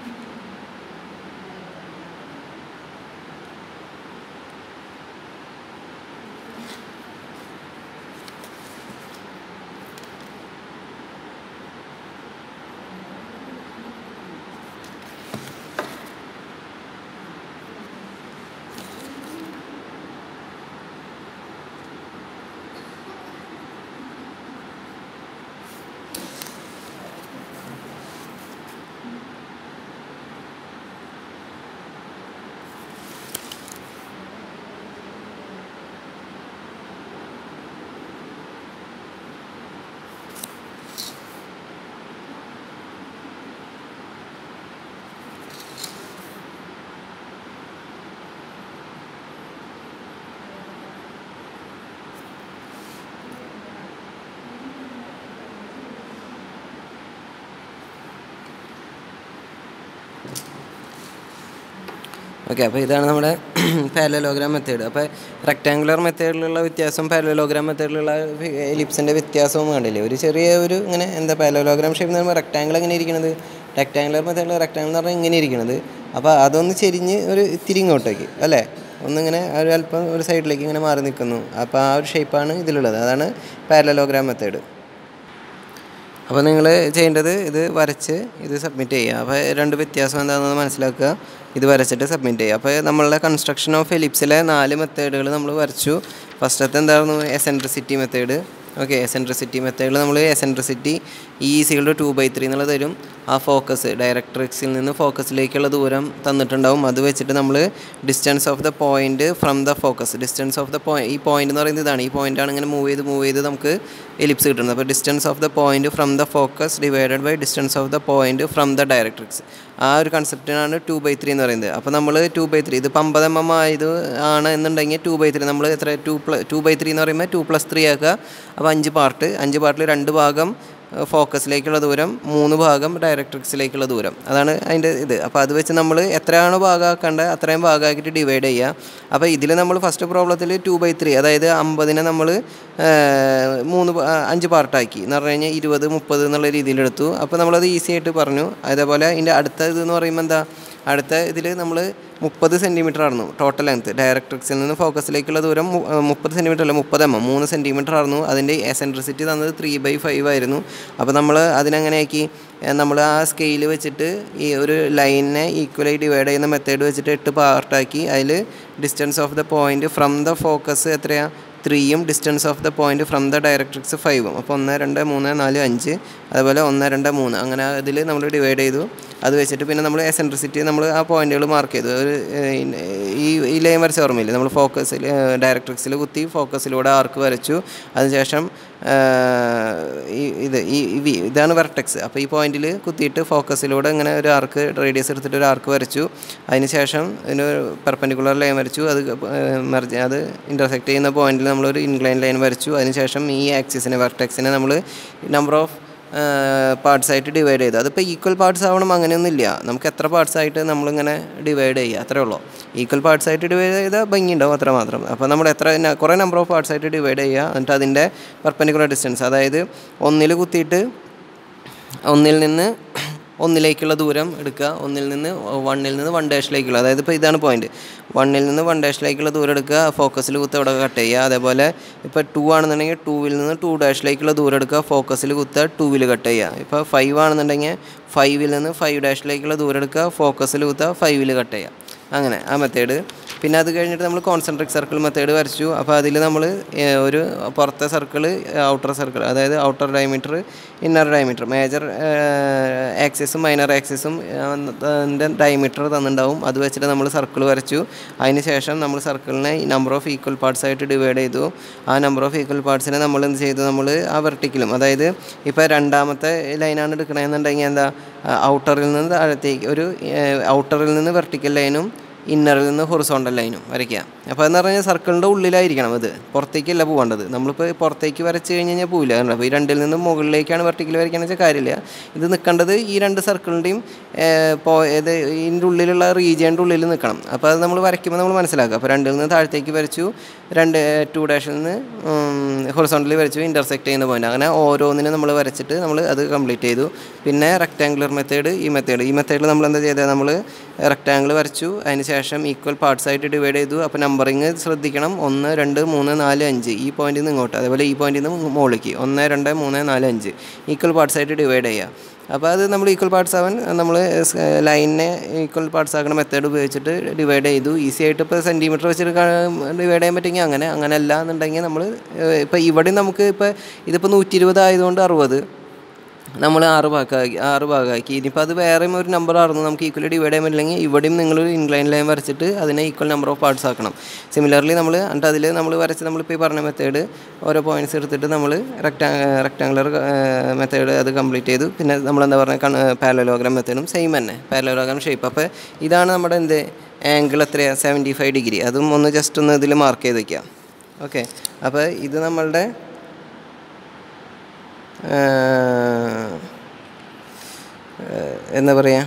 ഓക്കെ അപ്പോൾ ഇതാണ് നമ്മുടെ പാരലോഗ്രാം മെത്തേഡ് അപ്പോൾ റെക്റ്റാങ്കുലർ മെത്തേഡിലുള്ള വ്യത്യാസം പാരലോഗ്രാം മെത്തേഡിലുള്ള എലിപ്സിൻ്റെ വ്യത്യാസവും കണ്ടില്ലേ ഒരു ചെറിയ ഒരു ഇങ്ങനെ എന്താ പാരലോഗ്രാം ഷേപ്പ് എന്ന് പറയുമ്പോൾ റെക്റ്റാങ്കിൾ എങ്ങനെ ഇരിക്കുന്നത് റെക്റ്റാങ്കുലർ മെത്തേഡിൽ റെക്റ്റാങ്കിൾ എന്ന് പറഞ്ഞാൽ ഇങ്ങനെ ഇരിക്കുന്നത് അപ്പോൾ അതൊന്ന് ചെരിഞ്ഞ് ഒരു ഇത്തിരി ഇങ്ങോട്ടേക്ക് അല്ലേ ഒന്നിങ്ങനെ ഒരു അല്പം ഒരു സൈഡിലേക്ക് ഇങ്ങനെ മാറി നിൽക്കുന്നു അപ്പോൾ ആ ഒരു ഷേപ്പാണ് ഇതിലുള്ളത് അതാണ് പാരലോഗ്രാം മെത്തേഡ് അപ്പോൾ നിങ്ങൾ ചെയ്യേണ്ടത് ഇത് വരച്ച് ഇത് സബ്മിറ്റ് ചെയ്യുക അപ്പോൾ രണ്ട് വ്യത്യാസം എന്താണെന്ന് മനസ്സിലാക്കുക ഇത് വരച്ചിട്ട് സബ്മിറ്റ് ചെയ്യുക അപ്പോൾ നമ്മളുടെ കൺസ്ട്രക്ഷൻ ഓഫ് എലിപ്സിലെ നാല് മെത്തേഡുകൾ നമ്മൾ വരച്ചു ഫസ്റ്റത്തെ എന്തായിരുന്നു എസെൻട്രിസിറ്റി മെത്തേഡ് ഓക്കെ എസെൻട്രിസിറ്റി മെത്തേഡിൽ നമ്മൾ എസെൻട്രിസിറ്റി ഈ സീൽഡ് ടു ബൈ ത്രീ എന്നുള്ളത് തരും ആ ഫോക്കസ് ഡയറക്ട്രിക്സിൽ നിന്ന് ഫോക്കസിലേക്കുള്ള ദൂരം തന്നിട്ടുണ്ടാവും അത് വെച്ചിട്ട് നമ്മൾ distance of the point from the focus distance of the point ഈ പോയിന്റ് എന്ന് പറയുന്നത് ഇതാണ് ഈ പോയിന്റാണ് ഇങ്ങനെ മൂവ് ചെയ്ത് മൂവ് ചെയ്ത് നമുക്ക് എലിപ്സ് കിട്ടുന്നത് അപ്പോൾ distance of the point from the focus divided by distance of the point from the directrix ആ ഒരു കൺസെപ്റ്റിനാണ് ടു ബൈ ത്രീ എന്ന് പറയുന്നത് അപ്പോൾ നമ്മൾ ടു ബൈ ത്രീ ഇത് അമ്പത് എം എം ആയത് ആണ് എന്നുണ്ടെങ്കിൽ ടു ബൈ ത്രീ നമ്മൾ എത്ര two plus two by three എന്ന് പറയുമ്പോൾ ടു പ്ലസ് ത്രീ ആക്കുക അപ്പോൾ അഞ്ച് പാർട്ട് അഞ്ച് പാർട്ടിൽ രണ്ട് ഭാഗം ഫോക്കസിലേക്കുള്ള ദൂരം മൂന്ന് ഭാഗം ഡയറക്ട്രിക്സിലേക്കുള്ള ദൂരം അതാണ് അതിൻ്റെ ഇത് അപ്പോൾ അത് വെച്ച് നമ്മൾ എത്രയാണോ ഭാഗമാക്കേണ്ടത് അത്രയും ഭാഗമാക്കിയിട്ട് ഡിവൈഡ് ചെയ്യുക അപ്പോൾ ഇതിൽ നമ്മൾ ഫസ്റ്റ് പ്രോബ്ലത്തിൽ ടു ബൈ ത്രീ അതായത് അമ്പതിനെ നമ്മൾ മൂന്ന് പ- ആ, അഞ്ച് പാർട്ടാക്കി എന്ന് പറഞ്ഞു കഴിഞ്ഞാൽ ഇരുപത് മുപ്പത് എന്നുള്ള രീതിയിലെടുത്തു അപ്പോൾ നമ്മളത് ഈസി ആയിട്ട് പറഞ്ഞു അതേപോലെ ഇതിൻ്റെ അടുത്ത ഇതെന്ന് പറയുമ്പോൾ എന്താ അടുത്ത ഇതിൽ നമ്മൾ മുപ്പത് സെൻറ്റിമീറ്റർ ആയിരുന്നു ടോട്ടൽ ലെങ്ത് ഡയറക്ട്രിക്സിൽ നിന്ന് ഫോക്കസിലേക്കുള്ള ദൂരം മു- ആ, മുപ്പത് സെൻറ്റിമീറ്റർ അല്ല മുപ്പത് എം എം മൂന്ന് സെൻറ്റിമീറ്റർ ആയിരുന്നു അതിൻ്റെ എസെൻട്രിസിറ്റി തന്നത് ത്രീ ബൈ ഫൈവ് ആയിരുന്നു അപ്പോൾ നമ്മൾ അതിനെങ്ങനെയാക്കി നമ്മൾ ആ സ്കെയിൽ വെച്ചിട്ട് ഈ ഒരു ലൈനിനെ ഈക്വലായി ഡിവൈഡ് ചെയ്യുന്ന മെത്തേഡ് വെച്ചിട്ട് എട്ട് പാർട്ടാക്കി അതിൽ distance of the point from the focus എത്രയാണ് ത്രീയും distance of the point from the directrix ഫൈവും അപ്പോൾ ഒന്ന് രണ്ട് മൂന്ന് നാല് അഞ്ച് അതുപോലെ ഒന്ന് രണ്ട് മൂന്ന് അങ്ങനെ ഇതിൽ നമ്മൾ ഡിവൈഡ് ചെയ്തു അത് വെച്ചിട്ട് പിന്നെ നമ്മൾ എസെൻട്രിസിറ്റി നമ്മൾ ആ പോയിന്റുകൾ മാർക്ക് ചെയ്തു ഒരു ഏഹ്, ഇൻ- ഈ ഈ ലൈൻ വരച്ച ഓർമ്മയില്ലേ നമ്മൾ ഫോക്കസിൽ ഡയറക്ട്രിക്സിൽ കുത്തി ഫോക്കസിലൂടെ ആർക്ക് വരച്ചു അതിനുശേഷം ഏഹ്, ഈ ഇത് ഈ ഈ വി ഇതാണ് വെർട്ടെക്സ് അപ്പോൾ ഈ പോയിന്റിൽ കുത്തിയിട്ട് ഫോക്കസിലൂടെ ഇങ്ങനെ ഒരു ആർക്ക് റേഡിയസ് എടുത്തിട്ട് ഒരു ആർക്ക് വരച്ചു അതിനുശേഷം ഇതിന് പെർപ്പൻഡിക്കുലർ ലൈൻ വരച്ചു അത് മെർജ് അത് ഇൻ്റർസെക്റ്റ് ചെയ്യുന്ന പോയിന്റിൽ നമ്മളൊരു ഇൻക്ലൈൻ ലൈൻ വരച്ചു അതിനുശേഷം ഈ ആക്സിസിനെ വെർട്ടെക്സിനെ നമ്മൾ നമ്പർ ഓഫ് പാർട്സ് ആയിട്ട് ഡിവൈഡ് ചെയ്തു അതിപ്പോൾ ഈക്വൽ പാർട്സ് ആവണം അങ്ങനെയൊന്നുമില്ല നമുക്ക് എത്ര പാർട്സ് ആയിട്ട് നമ്മളിങ്ങനെ ഡിവൈഡ് ചെയ്യുക അത്രേ ഉള്ളൂ ഈക്വൽ പാർട്സ് ആയിട്ട് ഡിവൈഡ് ചെയ്താൽ ഭംഗി ഉണ്ടാവും അത്ര മാത്രം അപ്പോൾ നമ്മൾ എത്ര ന- കുറേ നമ്പർ ഓഫ് പാർട്സ് ആയിട്ട് ഡിവൈഡ് ചെയ്യുക എന്നിട്ട് അതിൻ്റെ പെർപ്പൻഡിക്കുലർ ഡിസ്റ്റൻസ് അതായത് ഒന്നിൽ കുത്തിയിട്ട് ഒന്നിൽ നിന്ന് ഒന്നിലേക്കുള്ള ദൂരം എടുക്കുക ഒന്നിൽ നിന്ന് വണ്ണിൽ നിന്ന് വൺ ഡാഷിലേക്കുള്ള അതായത് ഇപ്പോൾ ഇതാണ് പോയിന്റ് വണ്ണിൽ നിന്ന് വൺ ഡാഷിലേക്കുള്ള ദൂരം എടുക്കുക ഫോക്കസിൽ കുത്ത് അവിടെ കട്ട് ചെയ്യുക അതേപോലെ ഇപ്പോൾ ടു ആണെന്നുണ്ടെങ്കിൽ ടൂവിൽ നിന്ന് ടു ഡാഷിലേക്കുള്ള ദൂരം എടുക്കുക ഫോക്കസിൽ കുത്തുക ടൂവിൽ കട്ട് ചെയ്യുക ഇപ്പോൾ ഫൈവ് ആണെന്നുണ്ടെങ്കിൽ ഫൈവിൽ നിന്ന് ഫൈവ് ഡാഷിലേക്കുള്ള ദൂരം എടുക്കുക ഫോക്കസിൽ കുത്തുക ഫൈവിൽ കട്ട് ചെയ്യുക അങ്ങനെ ആ മെത്തേഡ് പിന്നെ അത് കഴിഞ്ഞിട്ട് നമ്മൾ കോൺസെൻട്രിക് സർക്കിൾ മെത്തേഡ് വരച്ചു അപ്പോൾ അതിൽ നമ്മൾ ഒരു പുറത്തെ സർക്കിൾ ഔട്ടർ സർക്കിൾ അതായത് outer diameter inner diameter major ആക്സിസും മൈനർ ആക്സിസും ഡയമീറ്റർ തന്നിട്ടുണ്ടാവും അത് വെച്ചിട്ട് നമ്മൾ സർക്കിൾ വരച്ചു അതിന് ശേഷം നമ്മൾ സർക്കിളിനെ നമ്പർ ഓഫ് ഈക്വൽ പാർട്സ് ആയിട്ട് ഡിവൈഡ് ചെയ്തു ആ നമ്പർ ഓഫ് ഈക്വൽ പാർട്സിനെ നമ്മൾ എന്ത് ചെയ്തു നമ്മൾ ആ വെർട്ടിക്കലും അതായത് ഇപ്പോൾ രണ്ടാമത്തെ ലൈനാണ് എടുക്കണമെന്നുണ്ടെങ്കിൽ എന്താ ഔട്ടറിൽ നിന്ന് താഴത്തേക്ക് ഒരു ഔട്ടറിൽ നിന്ന് വെർട്ടിക്കൽ ലൈനും ഇന്നറിൽ നിന്ന് ഹൊറിസോണ്ടൽ ലൈനും വരയ്ക്കുക അപ്പോൾ എന്ന് പറഞ്ഞാൽ സർക്കിളിൻ്റെ ഉള്ളിലായിരിക്കണം ഇത് പുറത്തേക്കല്ല പോകേണ്ടത് നമ്മളിപ്പോൾ പുറത്തേക്ക് വരച്ച് കഴിഞ്ഞ് കഴിഞ്ഞാൽ പോവില്ല കാരണം അപ്പോൾ ഈ രണ്ടിൽ നിന്ന് മുകളിലേക്കാണ് വെർട്ടിക്കൽ വരയ്ക്കുകയെന്ന് വെച്ചാൽ കാര്യമില്ല ഇത് നിൽക്കേണ്ടത് ഈ രണ്ട് സർക്കിളിൻ്റെയും പോ ഇത് ഇതിൻ്റെ ഉള്ളിലുള്ള റീജിയൻ്റെ ഉള്ളിൽ നിൽക്കണം അപ്പോൾ അത് നമ്മൾ വരയ്ക്കുമ്പോൾ നമ്മൾ മനസ്സിലാക്കുക അപ്പോൾ രണ്ടിൽ നിന്ന് താഴത്തേക്ക് വരച്ചു രണ്ട് ടു ഡാഷിൽ നിന്ന് ഹൊറിസോണ്ടലി വരച്ചു ഇൻ്റർസെക്റ്റ് ചെയ്യുന്ന പോയിന്റ് അങ്ങനെ ഓരോന്നിനും നമ്മൾ വരച്ചിട്ട് നമ്മൾ അത് കംപ്ലീറ്റ് ചെയ്തു പിന്നെ റെക്റ്റാങ്കുലർ മെത്തേഡ് ഈ മെത്തേഡ് ഈ മെത്തേഡിൽ നമ്മൾ എന്താ ചെയ്തത് നമ്മൾ റെക്റ്റാങ്കിൾ വരച്ചു അതിന് ശേഷം ഈക്വൽ പാർട്സ് ആയിട്ട് ഡിവൈഡ് ചെയ്തു അപ്പോൾ നമ്പറിങ് ശ്രദ്ധിക്കണം ഒന്ന് രണ്ട് മൂന്ന് നാല് അഞ്ച് ഈ പോയിന്റിൽ നിന്ന് ഇങ്ങോട്ട് അതേപോലെ ഈ പോയിന്റിൽ നിന്ന് മുകളിലേക്ക് ഒന്ന് രണ്ട് മൂന്ന് നാല് അഞ്ച് ഈക്വൽ പാർട്സ് ആയിട്ട് ഡിവൈഡ് ചെയ്യുക അപ്പോൾ അത് നമ്മൾ ഈക്വൽ പാർട്സ് ആവാൻ നമ്മൾ ലൈനിനെ ഈക്വൽ പാർട്സ് ആക്കുന്ന മെത്തേഡ് ഉപയോഗിച്ചിട്ട് ഡിവൈഡ് ചെയ്തു ഈസി ആയിട്ട് ഇപ്പോൾ സെൻറ്റിമീറ്റർ വെച്ചിട്ട് ഡിവൈഡ് ചെയ്യാൻ പറ്റുമെങ്കിൽ അങ്ങനെ അങ്ങനെ അല്ല എന്നുണ്ടെങ്കിൽ നമ്മൾ ഇപ്പോൾ ഇവിടെ നമുക്ക് ഇപ്പോൾ ഇതിപ്പോൾ നൂറ്റി ഇരുപത് ആയതുകൊണ്ട് അറുപത് നമ്മൾ ആറ് ഭാഗമാക്കി ആറ് ഭാഗമാക്കി ഇനിയിപ്പോൾ അത് വേറെയും ഒരു നമ്പർ ആയിരുന്നു നമുക്ക് ഈക്വലി ഡിവൈഡ് ചെയ്യാൻ പറ്റില്ലെങ്കിൽ ഇവിടെയും നിങ്ങളൊരു ഇൻക്ലൈൻ ലൈൻ വരച്ചിട്ട് അതിനെ ഈക്വൽ നമ്പർ ഓഫ് പാർട്സ് ആക്കണം സിമിലർലി നമ്മൾ എന്നിട്ട് അതിൽ നമ്മൾ വരച്ച് നമ്മളിപ്പോൾ ഈ പറഞ്ഞ മെത്തേഡ് ഓരോ പോയിൻറ്റ്സ് എടുത്തിട്ട് നമ്മൾ റെക്ടാ റെക്ടാങ്കുലർ മെത്തേഡ് അത് കംപ്ലീറ്റ് ചെയ്തു പിന്നെ നമ്മൾ എന്താ പറയുക പാരലോഗ്രാം മെത്തേഡും സെയിം തന്നെ പാരലോഗ്രാം ഷേപ്പ് അപ്പോൾ ഇതാണ് നമ്മുടെ എന്ത് ആംഗിൾ എത്രയാണ് സെവൻറ്റി ഫൈവ് ഡിഗ്രി അതും ഒന്ന് ജസ്റ്റ് ഒന്ന് ഇതിൽ മാർക്ക് ചെയ്ത് വയ്ക്കാം ഓക്കെ അപ്പോൾ ഇത് നമ്മളുടെ എന്താ പറയുക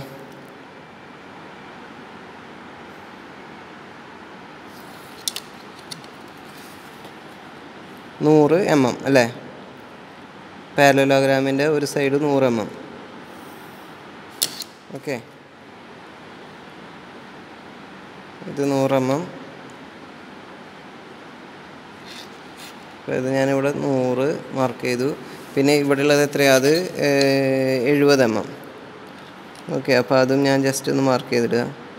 നൂറ് എം എം അല്ലേ പാരലോഗ്രാമിൻ്റെ ഒരു സൈഡ് നൂറ് എം എം ഓക്കെ ഇത് നൂറ് എം എം അപ്പോൾ ഇത് ഞാനിവിടെ നൂറ് മാർക്ക് ചെയ്തു പിന്നെ ഇവിടെ ഉള്ളത് എത്രയാണ് അത് എഴുപത് എം എം ഓക്കെ അപ്പോൾ അതും ഞാൻ ജസ്റ്റ് ഒന്ന് മാർക്ക് ചെയ്തിടുക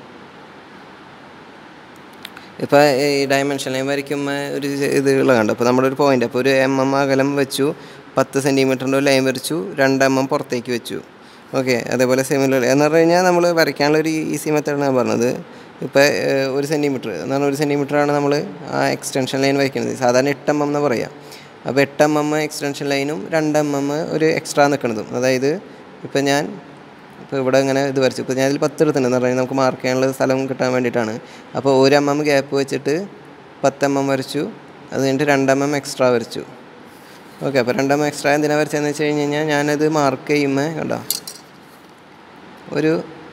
ഇപ്പോൾ ഈ ഡയമെൻഷൻ ലൈൻ വരയ്ക്കുമ്പോൾ ഒരു ഇതുള്ള കണ്ടു അപ്പോൾ നമ്മുടെ ഒരു പോയിൻ്റ് അപ്പോൾ ഒരു എം എം അകലം വെച്ചു പത്ത് സെൻറ്റിമീറ്ററിൻ്റെ ഒരു ലൈൻ വരച്ചു രണ്ട് എം എം പുറത്തേക്ക് വെച്ചു ഓക്കെ അതേപോലെ സിമിലർ എന്ന് പറഞ്ഞു കഴിഞ്ഞാൽ നമ്മൾ വരയ്ക്കാനുള്ള ഒരു ഈസി മെത്തേഡാണ് പറഞ്ഞത് ഇപ്പോൾ ഒരു സെൻറ്റിമീറ്റർ എന്ന് പറഞ്ഞാൽ ഒരു സെൻറ്റിമീറ്ററാണ് നമ്മൾ ആ എക്സ്റ്റൻഷൻ ലൈൻ വരയ്ക്കുന്നത് സാധാരണ എട്ട് എം എം എന്ന് പറയാം അപ്പോൾ എട്ട് എം എം എക്സ്റ്റൻഷൻ ലൈനും രണ്ട് എം എം ഒരു എക്സ്ട്രാ നിൽക്കുന്നതും അതായത് ഇപ്പം ഞാൻ ഇപ്പോൾ ഇവിടെ ഇങ്ങനെ ഇത് വരച്ചു ഇപ്പോൾ ഞാൻ ഇതിൽ പത്ത് എടുത്തിട്ടുണ്ട് എന്ന് പറഞ്ഞാൽ നമുക്ക് മാർക്ക് ചെയ്യാനുള്ള സ്ഥലം കിട്ടാൻ വേണ്ടിയിട്ടാണ് അപ്പോൾ ഒരു എം എം ഗ്യാപ്പ് വെച്ചിട്ട് പത്ത് എം എം വരച്ചു അത് കഴിഞ്ഞിട്ട് രണ്ട് എം എം എക്സ്ട്രാ വരച്ചു ഓക്കെ അപ്പോൾ രണ്ട് എം എം എക്സ്ട്രാ എന്തിനാണ് വരച്ചതെന്ന് വെച്ച് കഴിഞ്ഞ് കഴിഞ്ഞാൽ ഞാനത് മാർക്ക് ചെയ്യുമ്പോൾ കണ്ടോ ഒരു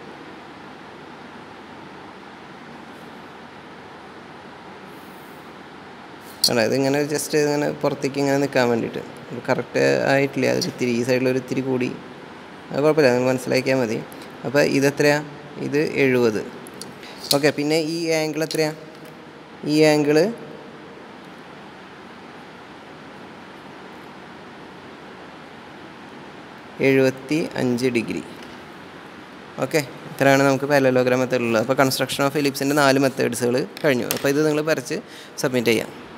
അല്ല ഇതിങ്ങനെ ജസ്റ്റ് ഇങ്ങനെ പുറത്തേക്ക് ഇങ്ങനെ നിൽക്കാൻ വേണ്ടിയിട്ട് കറക്റ്റ് ആയിട്ടില്ല അതൊരു ഇത്തിരി ഈ സൈഡിൽ ഒരു ഇത്തിരി കൂടി അത് കുഴപ്പമില്ല നിങ്ങൾ മനസ്സിലാക്കിയാൽ മതി അപ്പോൾ ഇതെത്രയാണ് ഇത് എഴുപത് ഓക്കെ പിന്നെ ഈ ആംഗിൾ എത്രയാണ് ഈ ആംഗിള് എഴുപത്തി അഞ്ച് ഡിഗ്രി ഓക്കെ ഇത്രയാണ് നമുക്ക് പാരലോഗ്രാം മെത്തേഡിലുള്ളത് അപ്പോൾ കൺസ്ട്രക്ഷൻ ഓഫ് ഫിലിപ്സിൻ്റെ നാല് മെത്തേഡ്സുകൾ കഴിഞ്ഞു അപ്പോൾ ഇത് നിങ്ങൾ വരച്ച് സബ്മിറ്റ് ചെയ്യാം